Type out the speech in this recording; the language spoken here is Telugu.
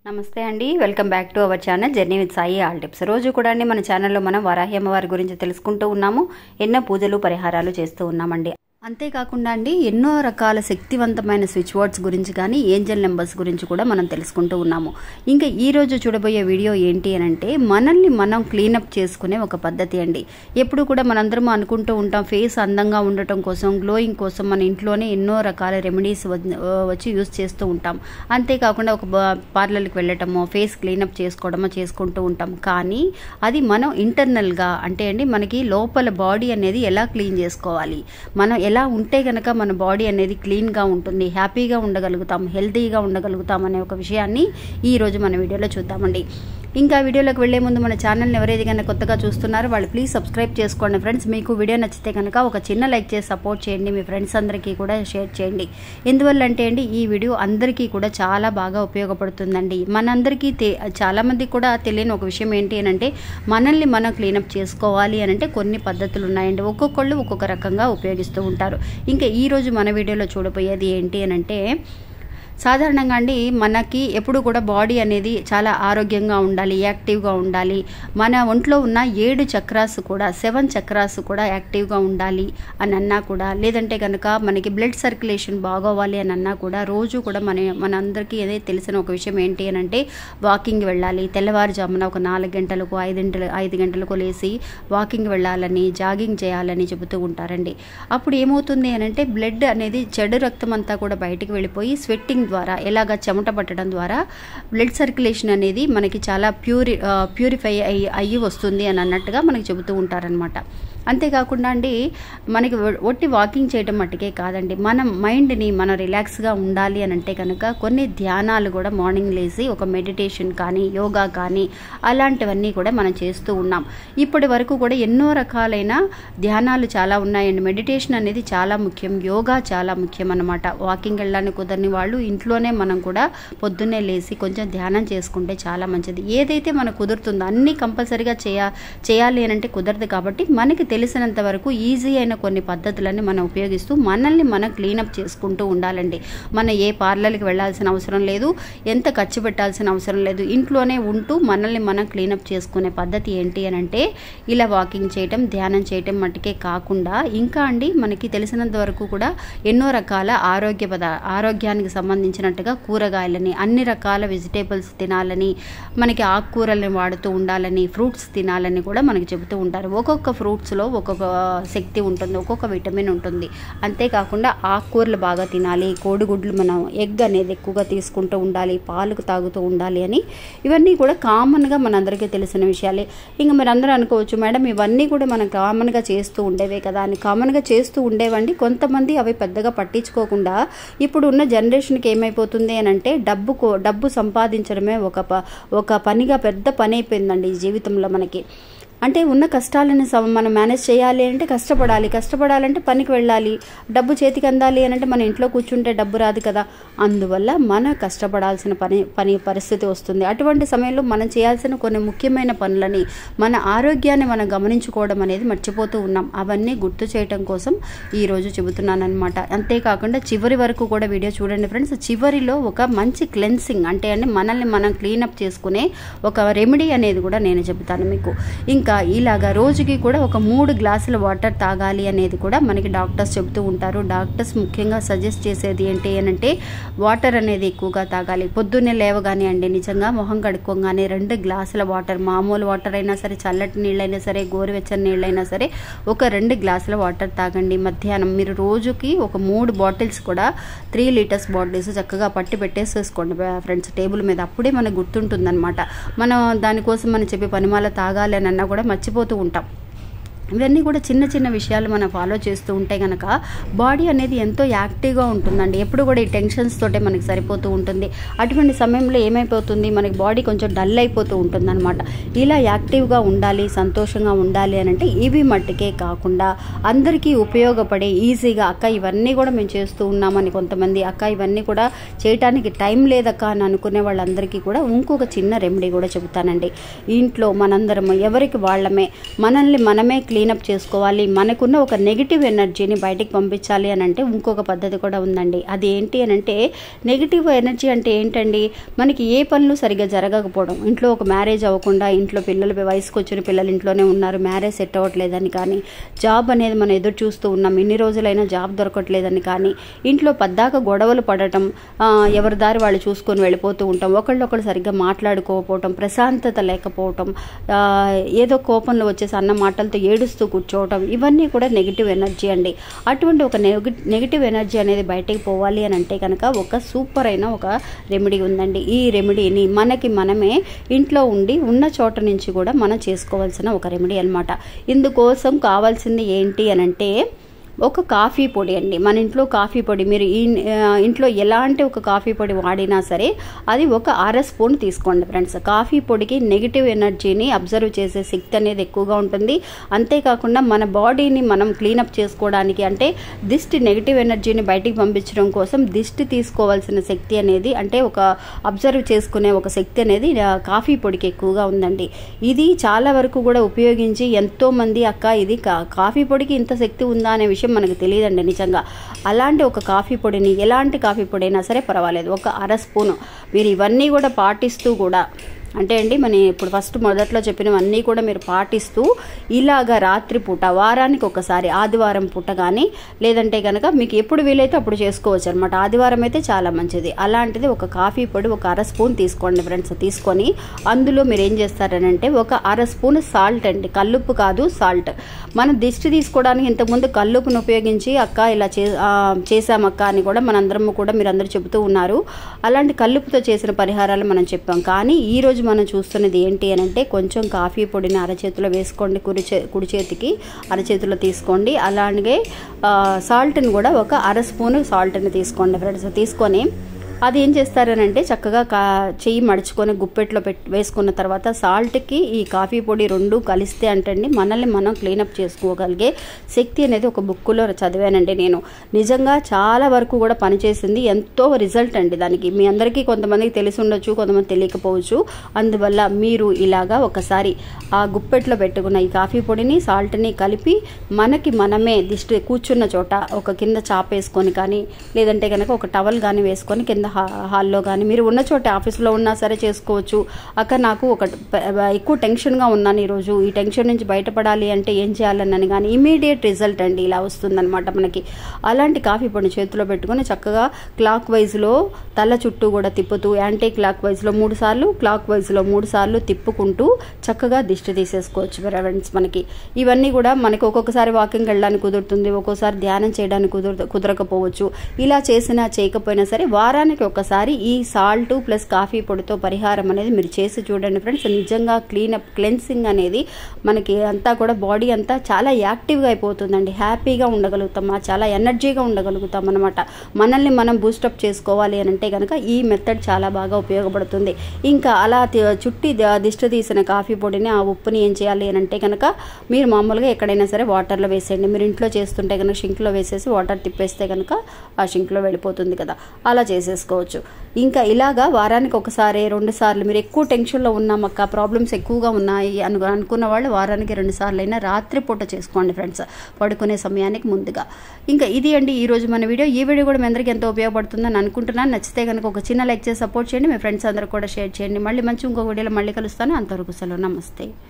నమస్తే అండి welcome back to our channel journey with Sai all tips రోజు కూడా అండి మన ఛానల్లో మనం వరాహి అమ్మవారి గురించి తెలుసుకుంటూ ఉన్నాము ఎన్నో పూజలు పరిహారాలు చేస్తూ ఉన్నామండి అంతేకాకుండా అండి ఎన్నో రకాల శక్తివంతమైన స్విచ్ వర్డ్స్ గురించి కానీ ఏంజల్ నెంబర్స్ గురించి కూడా మనం తెలుసుకుంటూ ఉన్నాము ఇంకా ఈ రోజు చూడబోయే వీడియో ఏంటి అని అంటే మనల్ని మనం క్లీనప్ చేసుకునే ఒక పద్ధతి అండి ఎప్పుడు కూడా మనందరం అనుకుంటూ ఉంటాం ఫేస్ అందంగా ఉండటం కోసం గ్లోయింగ్ కోసం మన ఇంట్లోనే ఎన్నో రకాల రెమెడీస్ వచ్చి యూస్ చేస్తూ ఉంటాం అంతేకాకుండా ఒక పార్లర్కి వెళ్ళటమో ఫేస్ క్లీనప్ చేసుకోవడమో చేసుకుంటూ ఉంటాం కానీ అది మనం ఇంటర్నల్గా అంటే అండి మనకి లోపల బాడీ అనేది ఎలా క్లీన్ చేసుకోవాలి మనం ఎలా ఉంటే కనుక మన బాడీ అనేది క్లీన్గా ఉంటుంది హ్యాపీగా ఉండగలుగుతాం హెల్తీగా ఉండగలుగుతాం అనే ఒక విషయాన్ని ఈరోజు మన వీడియోలో చూద్దామండి ఇంకా వీడియోలోకి వెళ్లే ముందు మన ఛానల్ని ఎవరైతే కనుక కొత్తగా చూస్తున్నారో వాళ్ళు ప్లీజ్ సబ్స్క్రైబ్ చేసుకోండి ఫ్రెండ్స్ మీకు వీడియో నచ్చితే కనుక ఒక చిన్న లైక్ చేసి సపోర్ట్ చేయండి మీ ఫ్రెండ్స్ అందరికీ కూడా షేర్ చేయండి ఎందువల్ల అంటే అండి ఈ వీడియో అందరికీ కూడా చాలా బాగా ఉపయోగపడుతుందండి మనందరికీ తె చాలామందికి కూడా తెలియని ఒక విషయం ఏంటి అని అంటే మనల్ని మనం క్లీనప్ చేసుకోవాలి అని అంటే కొన్ని పద్ధతులు ఉన్నాయండి ఒక్కొక్కళ్ళు ఒక్కొక్క రకంగా ఉపయోగిస్తూ ఉంటారు ఇంకా ఈరోజు మన వీడియోలో చూడబోయేది ఏంటి అని అంటే సాధారణంగా అండి మనకి ఎప్పుడు కూడా బాడీ అనేది చాలా ఆరోగ్యంగా ఉండాలి యాక్టివ్గా ఉండాలి మన ఒంట్లో ఉన్న ఏడు చక్రాస్ కూడా సెవెన్ చక్రాస్ కూడా యాక్టివ్గా ఉండాలి అని అన్నా కూడా లేదంటే కనుక మనకి బ్లడ్ సర్క్యులేషన్ బాగోవాలి అని అన్నా కూడా రోజు కూడా మన మనందరికీ ఏదైతే తెలిసిన ఒక విషయం ఏంటి అని అంటే వాకింగ్ వెళ్ళాలి తెల్లవారుజామున ఒక నాలుగు గంటలకు ఐదింటలు ఐదు గంటలకు లేచి వాకింగ్ వెళ్ళాలని జాగింగ్ చేయాలని చెబుతూ ఉంటారండి అప్పుడు ఏమవుతుంది అని అంటే బ్లడ్ అనేది చెడు రక్తం అంతా కూడా బయటికి వెళ్ళిపోయి స్వెట్టింగ్ ద్వారా ఎలాగ చెమట పట్టడం ద్వారా బ్లడ్ సర్క్యులేషన్ అనేది మనకి చాలా ప్యూరి ప్యూరిఫై అయ్యి అయ్యి వస్తుంది అని అన్నట్టుగా మనకి చెబుతూ ఉంటారనమాట అంతేకాకుండా అండి మనకి ఒట్టి వాకింగ్ చేయడం మట్టుకే కాదండి మనం మైండ్ని మనం రిలాక్స్గా ఉండాలి అని అంటే కనుక కొన్ని ధ్యానాలు కూడా మార్నింగ్ లేచి ఒక మెడిటేషన్ కానీ యోగా కానీ అలాంటివన్నీ కూడా మనం చేస్తూ ఉన్నాం ఇప్పటి వరకు కూడా ఎన్నో రకాలైన ధ్యానాలు చాలా ఉన్నాయండి మెడిటేషన్ అనేది చాలా ముఖ్యం యోగా చాలా ముఖ్యం అనమాట వాకింగ్ వెళ్ళడానికి కుదరని వాళ్ళు ఇంట్లోనే మనం కూడా పొద్దున్నే లేచి కొంచెం ధ్యానం చేసుకుంటే చాలా మంచిది ఏదైతే మనకు కుదురుతుందో అన్నీ కంపల్సరీగా చేయ చేయాలి అని అంటే కుదరదు కాబట్టి మనకి తెలిసినంత వరకు ఈజీ అయిన కొన్ని పద్ధతులని మనం ఉపయోగిస్తూ మనల్ని మనం క్లీనప్ చేసుకుంటూ ఉండాలండి మన ఏ పార్లర్కి వెళ్ళాల్సిన అవసరం లేదు ఎంత ఖర్చు పెట్టాల్సిన అవసరం లేదు ఇంట్లోనే ఉంటూ మనల్ని మనం క్లీనప్ చేసుకునే పద్ధతి ఏంటి అని అంటే ఇలా వాకింగ్ చేయటం ధ్యానం చేయటం మట్టుకే కాకుండా ఇంకా అండి మనకి తెలిసినంత వరకు కూడా ఎన్నో రకాల ఆరోగ్య పద ఆరోగ్యానికి సంబంధించినట్టుగా కూరగాయలని అన్ని రకాల వెజిటేబుల్స్ తినాలని మనకి ఆకుకూరలను వాడుతూ ఉండాలని ఫ్రూట్స్ తినాలని కూడా మనకి చెబుతూ ఉంటారు ఒక్కొక్క ఫ్రూట్స్లో ఒక్కొక్క శక్తి ఉంటుంది ఒక్కొక్క విటమిన్ ఉంటుంది అంతేకాకుండా ఆకుకూరలు బాగా తినాలి కోడిగుడ్లు మనం ఎగ్ అనేది ఎక్కువగా తీసుకుంటూ ఉండాలి పాలకు తాగుతూ ఉండాలి అని ఇవన్నీ కూడా కామన్గా మనందరికీ తెలిసిన విషయాలే ఇంకా మీరు అందరూ అనుకోవచ్చు మేడం ఇవన్నీ కూడా మనం కామన్గా చేస్తూ ఉండేవే కదా అని కామన్గా చేస్తూ ఉండేవండి కొంతమంది అవి పెద్దగా పట్టించుకోకుండా ఇప్పుడు ఉన్న జనరేషన్కి ఏమైపోతుంది అని అంటే డబ్బు డబ్బు సంపాదించడమే ఒక ఒక పనిగా పెద్ద పని అయిపోయిందండి ఈ జీవితంలో మనకి అంటే ఉన్న కష్టాలను మనం మేనేజ్ చేయాలి అంటే కష్టపడాలి కష్టపడాలంటే పనికి వెళ్ళాలి డబ్బు చేతికి అందాలి అని అంటే మన ఇంట్లో కూర్చుంటే డబ్బు రాదు కదా అందువల్ల మన కష్టపడాల్సిన పని పని పరిస్థితి వస్తుంది అటువంటి సమయంలో మనం చేయాల్సిన కొన్ని ముఖ్యమైన పనులని మన ఆరోగ్యాన్ని మనం గమనించుకోవడం అనేది మర్చిపోతూ ఉన్నాం అవన్నీ గుర్తు చేయటం కోసం ఈరోజు చెబుతున్నాను అనమాట అంతేకాకుండా చివరి వరకు కూడా వీడియో చూడండి ఫ్రెండ్స్ చివరిలో ఒక మంచి క్లెన్సింగ్ అంటే అండి మనల్ని మనం క్లీనప్ చేసుకునే ఒక రెమెడీ అనేది కూడా నేను చెబుతాను మీకు ఇంకా ఇంకా ఇలాగా రోజుకి కూడా ఒక మూడు గ్లాసుల వాటర్ తాగాలి అనేది కూడా మనకి డాక్టర్స్ చెబుతూ ఉంటారు డాక్టర్స్ ముఖ్యంగా సజెస్ట్ చేసేది ఏంటి అంటే వాటర్ అనేది ఎక్కువగా తాగాలి పొద్దున్నే లేవగానే అండి నిజంగా మొహం కడుక్కోగానే రెండు గ్లాసుల వాటర్ మామూలు వాటర్ అయినా సరే చల్లటి నీళ్ళైనా సరే గోరువెచ్చని నీళ్ళైనా సరే ఒక రెండు గ్లాసుల వాటర్ తాగండి మధ్యాహ్నం మీరు రోజుకి ఒక మూడు బాటిల్స్ కూడా త్రీ లీటర్స్ బాటిల్స్ చక్కగా పట్టి పెట్టేసేసుకోండి ఫ్రెండ్స్ టేబుల్ మీద అప్పుడే మనకు గుర్తుంటుందన్నమాట మనం దానికోసం మనం చెప్పి పనిమాల తాగాలి అని అన్నా కూడా మర్చిపోతూ ఉంటాం ఇవన్నీ కూడా చిన్న చిన్న విషయాలు మనం ఫాలో చేస్తూ ఉంటే కనుక బాడీ అనేది ఎంతో యాక్టివ్గా ఉంటుందండి ఎప్పుడు కూడా ఈ టెన్షన్స్ తోటే మనకి సరిపోతూ ఉంటుంది అటువంటి సమయంలో ఏమైపోతుంది మనకి బాడీ కొంచెం డల్ అయిపోతూ ఉంటుంది అనమాట ఇలా యాక్టివ్గా ఉండాలి సంతోషంగా ఉండాలి అని అంటే ఇవి మట్టుకే కాకుండా అందరికీ ఉపయోగపడే ఈజీగా అక్క ఇవన్నీ కూడా మేము చేస్తూ ఉన్నామని కొంతమంది అక్క ఇవన్నీ కూడా చేయటానికి టైం లేదక్క అని అనుకునే వాళ్ళందరికీ కూడా ఇంకొక చిన్న రెమెడీ కూడా చెబుతానండి ఇంట్లో మనందరం ఎవరికి వాళ్ళమే మనల్ని మనమే క్లీన్ క్లీనప్ చేసుకోవాలి మనకున్న ఒక నెగిటివ్ ఎనర్జీని బయటికి పంపించాలి అని అంటే ఇంకొక పద్ధతి కూడా ఉందండి అది ఏంటి అని అంటే నెగిటివ్ ఎనర్జీ అంటే ఏంటండి మనకి ఏ పనులు సరిగ్గా జరగకపోవడం ఇంట్లో ఒక మ్యారేజ్ అవ్వకుండా ఇంట్లో పిల్లలు వయసుకు వచ్చిన పిల్లలు ఇంట్లోనే ఉన్నారు మ్యారేజ్ సెట్ అవ్వట్లేదని కానీ జాబ్ అనేది మనం ఎదురు చూస్తూ ఉన్నాం ఇన్ని రోజులైనా జాబ్ దొరకట్లేదని కానీ ఇంట్లో పద్దాక గొడవలు పడటం ఆ, ఎవరి దారి వాళ్ళు చూసుకొని వెళ్ళిపోతూ ఉంటాం ఒకళ్ళొకళ్ళు సరిగ్గా మాట్లాడుకోకపోవటం ప్రశాంతత లేకపోవటం ఆ, ఏదో కోపంలో వచ్చేసి అన్న మాటలతో ఏడుస్తూ కూర్చోవటం ఇవన్నీ కూడా నెగిటివ్ ఎనర్జీ అండి అటువంటి ఒక నెగి నెగిటివ్ ఎనర్జీ అనేది బయటకు పోవాలి అని అంటే కనుక ఒక సూపర్ అయిన ఒక రెమెడీ ఉందండి ఈ రెమెడీని మనకి మనమే ఇంట్లో ఉండి ఉన్న చోట నుంచి కూడా మనం చేసుకోవాల్సిన ఒక రెమెడీ అనమాట ఇందుకోసం కావాల్సింది ఏంటి అని అంటే ఒక కాఫీ పొడి అండి మన ఇంట్లో కాఫీ పొడి మీరు ఈ ఆ, ఇంట్లో ఎలాంటి ఒక కాఫీ పొడి వాడినా సరే అది ఒక అర స్పూన్ తీసుకోండి ఫ్రెండ్స్ కాఫీ పొడికి నెగిటివ్ ఎనర్జీని అబ్జర్వ్ చేసే శక్తి అనేది ఎక్కువగా ఉంటుంది అంతేకాకుండా మన బాడీని మనం క్లీనప్ చేసుకోవడానికి అంటే దిష్టి నెగిటివ్ ఎనర్జీని బయటికి పంపించడం కోసం దిష్టి తీసుకోవాల్సిన శక్తి అనేది అంటే ఒక అబ్జర్వ్ చేసుకునే ఒక శక్తి అనేది ఆ, కాఫీ పొడికి ఎక్కువగా ఉందండి ఇది చాలా వరకు కూడా ఉపయోగించి ఎంతో మంది అక్క ఇది కా- కాఫీ పొడికి ఇంత శక్తి ఉందా అనే విషయం మనకు తెలియదండి నిజంగా అలాంటి ఒక కాఫీ పొడిని ఎలాంటి కాఫీ పొడి అయినా సరే పర్వాలేదు ఒక అర స్పూను మీరు ఇవన్నీ కూడా పాటిస్తూ కూడా అంటే అండి మన ఇప్పుడు ఫస్ట్ మొదట్లో చెప్పినవన్నీ కూడా మీరు పాటిస్తూ ఇలాగా రాత్రి పూట వారానికి ఒకసారి ఆదివారం పూట కానీ లేదంటే కనుక మీకు ఎప్పుడు వీలైతే అప్పుడు చేసుకోవచ్చు అనమాట ఆదివారం అయితే చాలా మంచిది అలాంటిది ఒక కాఫీ పొడి ఒక అర స్పూన్ తీసుకోండి ఫ్రెండ్స్ తీసుకొని అందులో మీరు ఏం చేస్తారనంటే ఒక అర స్పూన్ సాల్ట్ అండి కల్లుప్పు కాదు సాల్ట్ మనం దిష్టి తీసుకోవడానికి ఇంతకుముందు కల్లుప్పును ఉపయోగించి అక్క ఇలా చే ఆ, చేసామక్క అని కూడా మనందరం కూడా మీరు అందరూ చెబుతూ ఉన్నారు అలాంటి కల్లుపుతో చేసిన పరిహారాలు మనం చెప్పాం కానీ ఈ రోజు మనం చూస్తున్నది ఏంటి అని అంటే కొంచెం కాఫీ పొడిని అరచేతిలో వేసుకోండి కుడి చే కుడి చేతికి అరచేతిలో తీసుకోండి అలాగే ఆ, సాల్ట్ని కూడా ఒక అర స్పూన్ సాల్ట్ని తీసుకోండి ఫ్రెండ్స్ తీసుకొని అది ఏం చేస్తారనంటే చక్కగా కా చెయ్యి మడుచుకొని గుప్పెట్లో పెట్టి వేసుకున్న తర్వాత సాల్ట్కి ఈ కాఫీ పొడి రెండు కలిస్తే అంటండి మనల్ని మనం క్లీనప్ చేసుకోగలిగే శక్తి అనేది ఒక బుక్కులో చదివానండి నేను నిజంగా చాలా వరకు కూడా పనిచేసింది ఎంతో రిజల్ట్ అండి దానికి మీ అందరికీ కొంతమందికి తెలిసి ఉండొచ్చు కొంతమంది తెలియకపోవచ్చు అందువల్ల మీరు ఇలాగా ఒకసారి ఆ గుప్పెట్లో పెట్టుకున్న ఈ కాఫీ పొడిని సాల్ట్ని కలిపి మనకి మనమే దిష్టి కూర్చున్న చోట ఒక కింద చాప వేసుకొని కానీ లేదంటే కనుక ఒక టవల్ కానీ వేసుకొని కింద హా- హాల్లో కానీ మీరు ఉన్న చోట ఆఫీస్లో ఉన్నా సరే చేసుకోవచ్చు అక్క నాకు ఒక ప- ఎక్కువ టెన్షన్గా ఉన్నాను ఈరోజు ఈ టెన్షన్ నుంచి బయటపడాలి అంటే ఏం చేయాలన్నాను కానీ ఇమీడియట్ రిజల్ట్ అండి ఇలా వస్తుందన్నమాట మనకి అలాంటి కాఫీ పొడి చేతిలో పెట్టుకొని చక్కగా క్లాక్ వైజ్లో తల చుట్టూ కూడా తిప్పుతూ యాంటీ క్లాక్ వైజ్లో మూడు సార్లు క్లాక్ వైజ్లో మూడు సార్లు తిప్పుకుంటూ చక్కగా దిష్టి తీసేసుకోవచ్చు ఫ్రెండ్స్ మనకి ఇవన్నీ కూడా మనకి ఒక్కొక్కసారి వాకింగ్ వెళ్ళడానికి కుదురుతుంది ఒక్కోసారి ధ్యానం చేయడానికి కుదురు కుదరకపోవచ్చు ఇలా చేసినా చేయకపోయినా సరే వారానికి ఒకసారి ఈ సాల్ట్ ప్లస్ కాఫీ పొడితో పరిహారం అనేది మీరు చేసి చూడండి ఫ్రెండ్స్ నిజంగా క్లీనప్ క్లెన్సింగ్ అనేది మనకి అంతా కూడా బాడీ అంతా చాలా యాక్టివ్గా అయిపోతుందండి హ్యాపీగా ఉండగలుగుతాం ఆ చాలా ఎనర్జీగా ఉండగలుగుతాం అనమాట మనల్ని మనం బూస్టప్ చేసుకోవాలి అని అంటే కనుక ఈ మెథడ్ చాలా బాగా ఉపయోగపడుతుంది ఇంకా అలా తి- చుట్టి ద- దిష్టి తీసిన కాఫీ పొడిని ఆ ఉప్పుని ఏం చేయాలి అని అంటే కనుక మీరు మామూలుగా ఎక్కడైనా సరే వాటర్లో వేసేయండి మీరు ఇంట్లో చేస్తుంటే కనుక షింక్లో వేసేసి వాటర్ తిప్పేస్తే కనుక ఆ షింక్లో వెళ్ళిపోతుంది కదా అలా చేసేసుకోవచ్చు ఇంకా ఇలాగా వారానికి ఒకసారి రెండు సార్లు మీరు ఎక్కువ టెన్షన్లో ఉన్నామక్క ప్రాబ్లమ్స్ ఎక్కువగా ఉన్నాయి అను అనుకున్న వాళ్ళు వారానికి రెండు సార్లు అయినా రాత్రిపూట చేసుకోండి ఫ్రెండ్స్ పడుకునే సమయానికి ముందుగా ఇంకా ఇది అండి ఈ రోజు మన వీడియో ఈ వీడియో కూడా మీ అందరికీ ఎంతో ఉపయోగపడుతుందని అనుకుంటున్నాను నచ్చితే కనుక ఒక చిన్న లైక్ చేసి సపోర్ట్ చేయండి మీ ఫ్రెండ్స్ అందరూ కూడా షేర్ చేయండి మళ్ళీ మంచి ఇంకో వీడియోలో మళ్ళీ కలుస్తాను అంతవరకు సెలవు నమస్తే